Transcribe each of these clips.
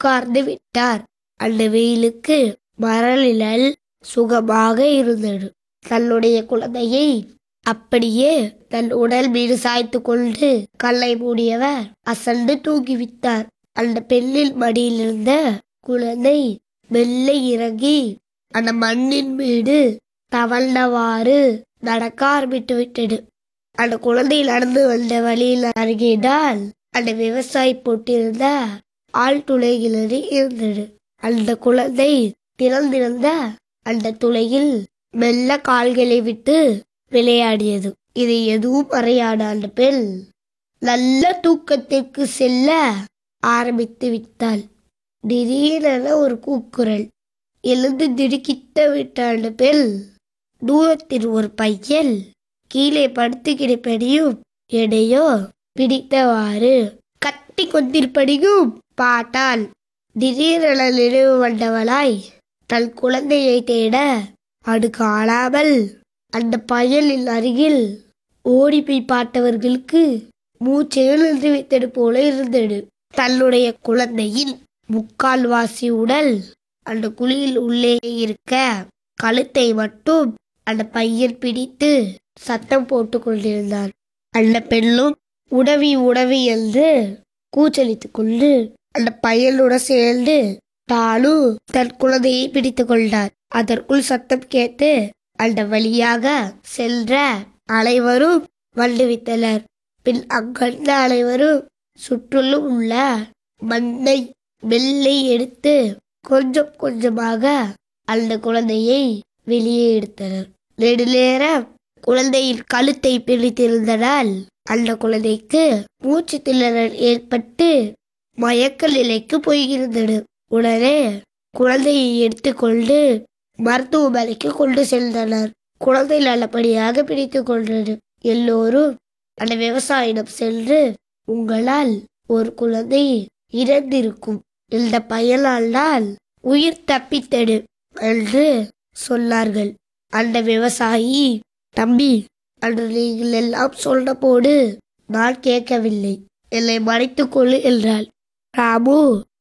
உட்கார்ந்து விட்டார் அந்த வெயிலுக்கு மரநிழல் சுகமாக இருந்தது தன்னுடைய குழந்தையை அப்படியே தன் உடல் மீது சாய்த்து கொண்டு கல்லை மூடியவர் அசந்து தூங்கிவிட்டார் அந்த பெண்ணின் மடியில் இருந்த குழந்தை மெல்ல இறங்கி அந்த மண்ணின் மீது தவழ்ந்தவாறு நடக்க ஆரம்பித்து விட்டது அந்த குழந்தை நடந்து வந்த வழியில் அருகினால் அந்த விவசாயி போட்டிருந்த ஆழ்துளைகிறது இருந்தது அந்த குழந்தை திறந்திருந்த அந்த துளையில் மெல்ல கால்களை விட்டு விளையாடியது இது எதுவும் அறியாத அந்த பெண் நல்ல தூக்கத்திற்கு செல்ல ஆரம்பித்து விட்டாள் திடீரென ஒரு கூக்குரல் எழுந்து திடுக்கிட்ட விட்ட அந்த பெண் தூரத்தில் ஒரு பையன் கீழே படுத்து கிடப்படியும் எடையோ பிடித்தவாறு கத்தி கொண்டிருப்படியும் பார்த்தாள் திடீரென நினைவு வந்தவளாய் தன் குழந்தையை தேட அது காணாமல் அந்த பயலின் அருகில் ஓடி போய் பார்த்தவர்களுக்கு மூச்செழுந்து விட்டது போல இருந்தது தன்னுடைய குழந்தையின் முக்கால்வாசி உடல் அந்த குழியில் உள்ளே இருக்க கழுத்தை மட்டும் அந்த பையன் பிடித்து சத்தம் போட்டு கொண்டிருந்தான் அந்த பெண்ணும் உடவி உடவி என்று கூச்சலித்துக் கொண்டு அந்த பையனுடன் சேர்ந்து தானும் தன் குழந்தையை பிடித்து கொண்டார் அதற்குள் சத்தம் கேட்டு அந்த வழியாக சென்ற அனைவரும் வந்துவிட்டனர் பின் அங்கிருந்த அனைவரும் சுற்றிலும் உள்ள மண்ணை மெல்லை எடுத்து கொஞ்சம் கொஞ்சமாக அந்த குழந்தையை வெளியே எடுத்தனர் நெடுநேரம் குழந்தையின் கழுத்தை பிடித்திருந்ததால் அந்த குழந்தைக்கு மூச்சு திணறல் ஏற்பட்டு மயக்க நிலைக்கு போயிருந்தது உடனே குழந்தையை எடுத்துக்கொண்டு மருத்துவமனைக்கு கொண்டு சென்றனர் குழந்தை நல்லபடியாக பிடித்து கொண்டது எல்லோரும் அந்த விவசாயிடம் சென்று உங்களால் ஒரு குழந்தை இறந்திருக்கும் இந்த பயனால் தான் உயிர் தப்பித்தது என்று சொன்னார்கள் அந்த விவசாயி தம்பி அன்று நீங்கள் எல்லாம் சொன்னபோது நான் கேட்கவில்லை என்னை மறைத்துக் கொள்ளு என்றாள் ராமு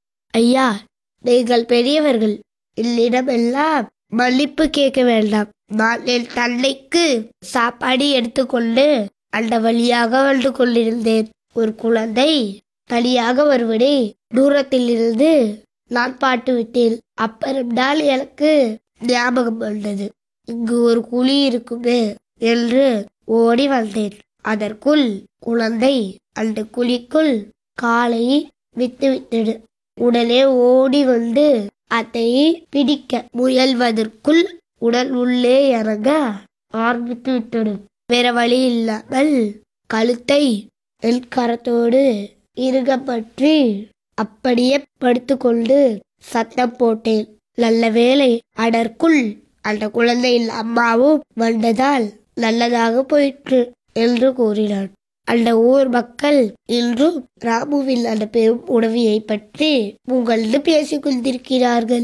ஐயா நீங்கள் பெரியவர்கள் என்னிடம் எல்லாம் மன்னிப்பு கேட்க வேண்டாம் நான் என் தந்தைக்கு சாப்பாடு எடுத்துக்கொண்டு அந்த வழியாக வந்து கொண்டிருந்தேன் ஒரு குழந்தை தனியாக வருவதை தூரத்தில் இருந்து நான் பாட்டு விட்டேன் அப்புறம்தான் எனக்கு ஞாபகம் வந்தது இங்கு ஒரு குழி இருக்குமே என்று ஓடி வந்தேன் அதற்குள் குழந்தை அந்த குழிக்குள் காலை விட்டுவிட்டது உடனே ஓடி வந்து அதை பிடிக்க முயல்வதற்குள் உடல் உள்ளே இறங்க ஆரம்பித்து விட்டது வேற வழி இல்லாமல் கழுத்தை என் கரத்தோடு இறுக பற்றி அப்படியே படுத்துக்கொண்டு சத்தம் போட்டேன் நல்ல வேளை அதற்குள் அந்த குழந்தையின் அம்மாவும் வந்ததால் நல்லதாக போயிற்று என்று கூறினான் அந்த ஊர் மக்கள் இன்றும் ராமுவின் அந்த பெரும் உதவியை பற்றி புகழ்ந்து பேசிக் கொண்டிருக்கிறார்கள்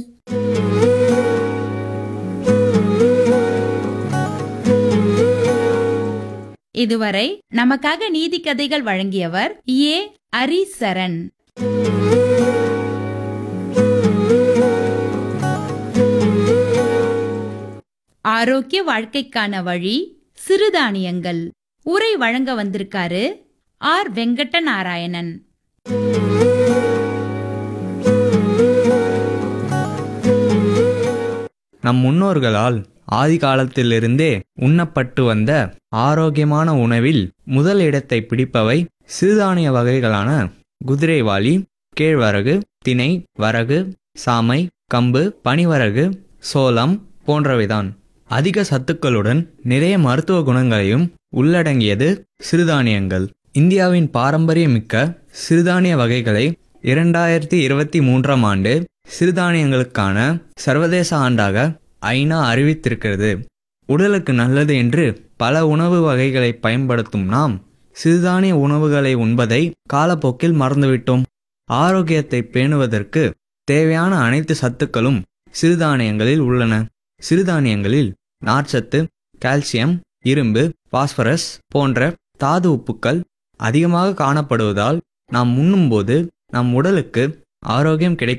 இதுவரை நமக்காக நீதி கதைகள் வழங்கியவர் ஏ அரிசரண் ஆரோக்கிய வாழ்க்கைக்கான வழி சிறுதானியங்கள் உரை வழங்க வந்திருக்காரு ஆர் வெங்கட்ட நாராயணன் நம் முன்னோர்களால் ஆதி காலத்திலிருந்தே உண்ணப்பட்டு வந்த ஆரோக்கியமான உணவில் முதல் இடத்தை பிடிப்பவை சிறுதானிய வகைகளான குதிரைவாளி கேழ்வரகு திணை வரகு சாமை கம்பு பனிவரகு சோளம் போன்றவைதான் அதிக சத்துக்களுடன் நிறைய மருத்துவ குணங்களையும் உள்ளடங்கியது சிறுதானியங்கள் இந்தியாவின் பாரம்பரியமிக்க சிறுதானிய வகைகளை இரண்டாயிரத்தி இருபத்தி மூன்றாம் ஆண்டு சிறுதானியங்களுக்கான சர்வதேச ஆண்டாக ஐநா அறிவித்திருக்கிறது உடலுக்கு நல்லது என்று பல உணவு வகைகளை பயன்படுத்தும் நாம் சிறுதானிய உணவுகளை உண்பதை காலப்போக்கில் மறந்துவிட்டோம் ஆரோக்கியத்தை பேணுவதற்கு தேவையான அனைத்து சத்துக்களும் சிறுதானியங்களில் உள்ளன சிறுதானியங்களில் நார்ச்சத்து கால்சியம் இரும்பு பாஸ்பரஸ் போன்ற தாது உப்புக்கள் அதிகமாக காணப்படுவதால் நாம் உண்ணும்போது நம் உடலுக்கு ஆரோக்கியம் கிடைக்கும்